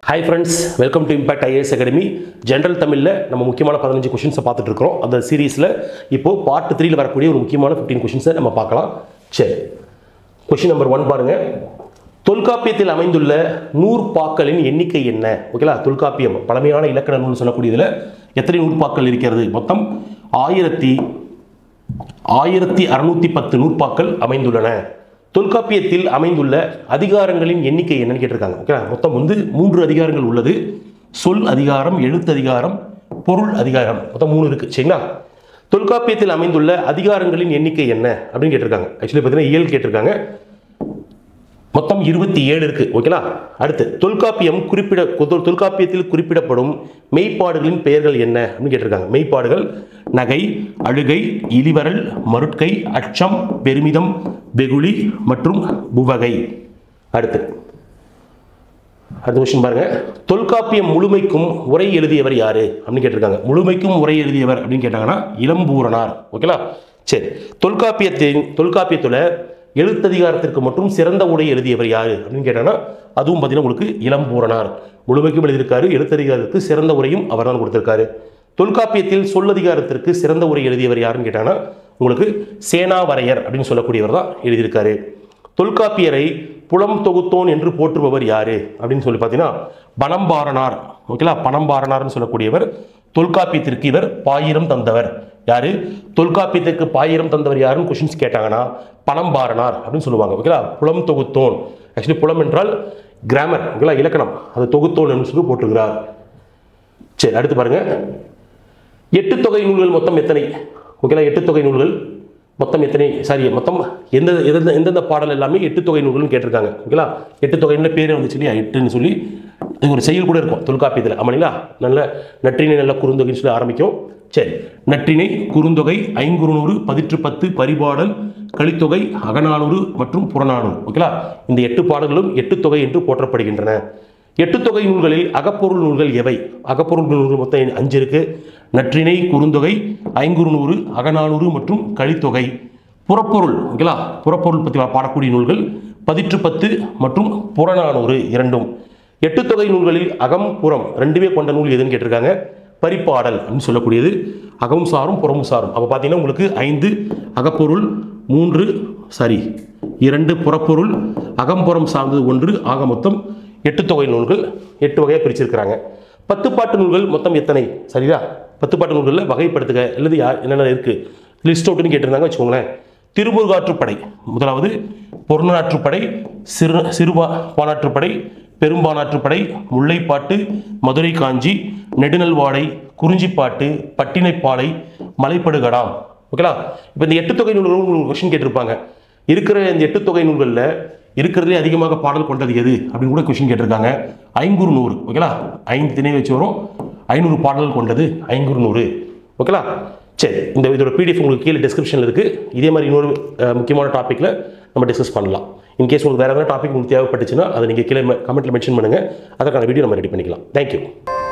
hi friends welcome to impact IAS academy general தமிழில் நம்ம முக்கியமான பதினஞ்சு கொஷின்ஸை பார்த்துட்டு இருக்கிறோம் அந்த சீரீஸில் இப்போ பார்ட் த்ரீல வரக்கூடிய ஒரு முக்கியமான ஃபிஃப்டீன் கொஷின்ஸை நம்ம பார்க்கலாம் சரி கொஷின் நம்பர் ஒன் பாருங்க தொல்காப்பியத்தில் அமைந்துள்ள நூற்பாக்களின் எண்ணிக்கை என்ன ஓகேலா தொல்காப்பியம் பழமையான இலக்கண நூல் சொல்லக்கூடியதில் எத்தனை நூற்பாக்கள் இருக்கிறது மொத்தம் ஆயிரத்தி ஆயிரத்தி அறுநூத்தி பத்து நூற்பாக்கள் அமைந்துள்ளன தொல்காப்பியத்தில் அமைந்துள்ள அதிகாரங்களின் எண்ணிக்கை என்னன்னு கேட்டிருக்காங்க ஓகே மொத்தம் வந்து மூன்று அதிகாரங்கள் உள்ளது சொல் அதிகாரம் எழுத்து அதிகாரம் பொருள் அதிகாரம் மொத்தம் மூணு இருக்கு சரிங்களா தொல்காப்பியத்தில் அமைந்துள்ள அதிகாரங்களின் எண்ணிக்கை என்ன அப்படின்னு கேட்டிருக்காங்க ஆக்சுவலி பார்த்தீங்கன்னா இயல் கேட்டிருக்காங்க மொத்தம் இருபத்தி ஏழு இருக்கு ஓகேலா அடுத்து தொல்காப்பியம் குறிப்பிட தொல்- தொல்காப்பியத்தில் குறிப்பிடப்படும் மெய்ப்பாடுகளின் பெயர்கள் என்ன அப்படின்னு கேட்டிருக்காங்க மெய்ப்பாடுகள் நகை அழுகை இலிவரல் மருட்கை அச்சம் பெருமிதம் வெகுளி மற்றும் புவகை அடுத்து அடுத்த கொஸ்டின் பாருங்க தொல்காப்பியம் முழுமைக்கும் உரை எழுதியவர் யாரு அப்படின்னு கேட்டிருக்காங்க முழுமைக்கும் உரை எழுதியவர் அப்படின்னு கேட்டாங்கன்னா இளம்பூரனார் ஓகேலா சரி தொல்காப்பியத்தின் தொல்காப்பியத்துல எழுத்ததிகாரத்திற்கு மட்டும் சிறந்த உரை எழுதியவர் யாரு அப்படின்னு கேட்டாங்கன்னா அதுவும் பார்த்தீங்கன்னா உங்களுக்கு இளம்பூரனார் முழுமைக்கும் எழுதியிருக்காரு எழுத்ததிகாரத்துக்கு சிறந்த உரையும் அவர் தான் கொடுத்திருக்காரு தொல்காப்பியத்தில் சொல்லதிகாரத்திற்கு சிறந்த உரை எழுதியவர் யாருன்னு கேட்டாங்கன்னா உங்களுக்கு சேனாவரையர் அப்படின்னு சொல்லக்கூடியவர் தான் எழுதியிருக்காரு தொல்காப்பியரை புலம் தொகுத்தோன் என்று போற்றுபவர் யாரு அப்படின்னு சொல்லி பார்த்தீங்கன்னா பணம்பாரனார் ஓகேலா பணம்பாரனார்னு சொல்லக்கூடியவர் தொல்காப்பியத்திற்கு இவர் பாயிரம் தந்தவர் யாரு தொல்காப்பியத்திற்கு பாயிரம் தந்தவர் யாருன்னு கொஷின்ஸ் கேட்டாங்கன்னா பணம்பாரனார் அப்படின்னு சொல்லுவாங்க ஓகேலா புலம் தொகுத்தோன் ஆக்சுவலி புலம் என்றால் கிராமர் ஓகேலா இலக்கணம் அது தொகுத்தோன் என்று சொல்லி போட்டுக்கிறார் சரி அடுத்து பாருங்க எட்டு தொகை நூல்கள் மொத்தம் எத்தனை ஓகேலா எட்டு தொகை நூல்கள் மொத்தம் எத்தனை சாரி மொத்தம் எந்த எந்தெந்த எந்தெந்த பாடல் எல்லாமே எட்டு தொகை நூல்கள்னு கேட்டிருக்காங்க ஓகேலா எட்டு தொகைன்னு பேர் வந்துச்சு இல்லையா எட்டுன்னு சொல்லி அது ஒரு செயல் கூட இருக்கும் தொல்காப்பியத்தில் ஆமாங்களா நல்ல நற்றினை நல்ல குறுந்தொகைன்னு சொல்லி ஆரம்பிக்கும் சரி நற்றினை குறுந்தொகை ஐங்குறுநூறு பதிற்று பத்து பரிபாடல் கலித்தொகை அகநானூறு மற்றும் புறநானூறு ஓகேலா இந்த எட்டு பாடல்களும் எட்டு தொகை என்று போற்றப்படுகின்றன எட்டு தொகை நூல்களில் அகப்பொருள் நூல்கள் எவை அகப்பொருள் நூல்கள் மொத்தம் அஞ்சு இருக்கு நற்றிணை குறுந்தொகை ஐங்குறுநூறு அகநானூறு மற்றும் கலித்தொகை புறப்பொருள் ஓகேலா புறப்பொருள் பற்றி பாடக்கூடிய நூல்கள் பதிற்று பத்து மற்றும் புறநானூறு இரண்டும் எட்டு தொகை நூல்களில் அகம் புறம் ரெண்டுமே கொண்ட நூல் எதுன்னு கேட்டிருக்காங்க பரிபாடல் அப்படின்னு சொல்லக்கூடியது அகமும் சாரும் புறமும் சாரும் அப்போ பார்த்தீங்கன்னா உங்களுக்கு ஐந்து அகப்பொருள் மூன்று சாரி இரண்டு புறப்பொருள் அகம்புறம் சார்ந்தது ஒன்று ஆக மொத்தம் எட்டு தொகை நூல்கள் எட்டு வகையாக பிரிச்சிருக்கிறாங்க பத்து பாட்டு நூல்கள் மொத்தம் எத்தனை சரியா பத்து பாட்டு நூல்களில் வகைப்படுத்துக அல்லது யார் என்னென்ன இருக்கு லிஸ்ட் அவுட்னு கேட்டிருந்தாங்க வச்சுக்கோங்களேன் திருமுருகாற்றுப்படை முதலாவது பொருநாற்றுப்படை சிறு சிறுபா பானாற்றுப்படை பெரும்பானாற்றுப்படை முல்லைப்பாட்டு மதுரை காஞ்சி நெடுநல்வாடை குறிஞ்சிப்பாட்டு பட்டினைப்பாலை மலைப்படுகடாம் ஓகேலா இப்போ இந்த எட்டு தொகை நூல்கள் உங்களுக்கு கொஸ்டின் கேட்டிருப்பாங்க இருக்கிற இந்த எட்டு தொகை நூல்களில் இருக்கிறதுலே அதிகமாக பாடல் கொண்டது எது அப்படின்னு கூட கொஸ்டின் கேட்டிருக்காங்க ஐங்குறு நூறு ஓகேலா ஐந்து திணை வச்சு வரும் ஐநூறு பாடல்கள் கொண்டது ஐங்குறு நூறு ஓகேலா சரி இந்த இதோட பிடிஎஃப் உங்களுக்கு கீழே டிஸ்கிரிப்ஷனில் இருக்குது இதே மாதிரி இன்னொரு அஹ், முக்கியமான டாப்பிக்கில் நம்ம டிஸ்கஸ் பண்ணலாம் இன்கேஸ் உங்களுக்கு வேறு எதாவது டாபிக் உங்களுக்கு தேவைப்பட்டுச்சுன்னா அதை நீங்கள் கீழே கமெண்ட்டில் மென்ஷன் பண்ணுங்கள் அதற்கான வீடியோ நம்ம ரெடி பண்ணிக்கலாம் தேங்க்யூ